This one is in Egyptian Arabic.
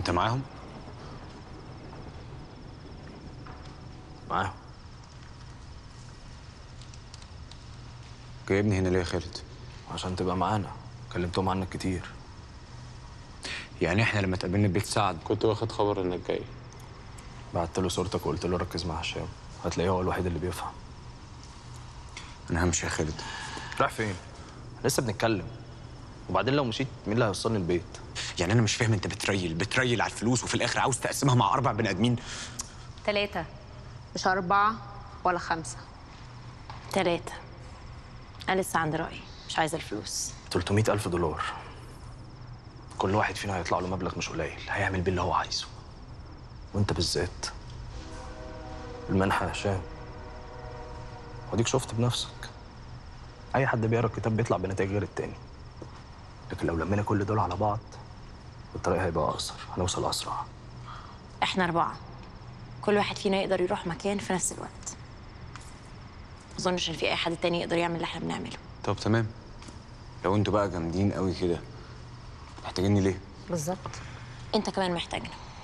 انت معاهم معاهم جايبني هنا ليه يا خالد عشان تبقى معانا كلمتهم عنك كتير يعني احنا لما اتقابلنا في بيت سعد كنت واخد خبر انك جاي بعت له صورتك وقلت له ركز مع هشام هتلاقيه هو الوحيد اللي بيفهم انا همشي يا خالد رايح فين لسه بنتكلم وبعدين لو مشيت مين اللي هيوصلني البيت يعني انا مش فاهم انت بتريل بتريل على الفلوس وفي الاخر عاوز تقسمها مع اربع بني ادمين ثلاثة مش أربعة ولا خمسة تلاتة أنا لسه عند رأيي مش عايزة الفلوس 300 ألف دولار كل واحد فينا هيطلع له مبلغ مش قليل هيعمل بيه اللي هو عايزه وانت بالذات المنحة يا هشام وديك شفت بنفسك أي حد بيقرا الكتاب بيطلع بنتائج غير التاني لكن لو لمينا كل دول على بعض الطريق هيبقى أقصر هنوصل أسرع إحنا أربعة كل واحد فينا يقدر يروح مكان في نفس الوقت ما أظنش إن في أي حد تاني يقدر يعمل اللي إحنا بنعمله طب تمام لو انتوا بقى جامدين قوي كده محتاجيني ليه بالظبط أنت كمان محتاجنا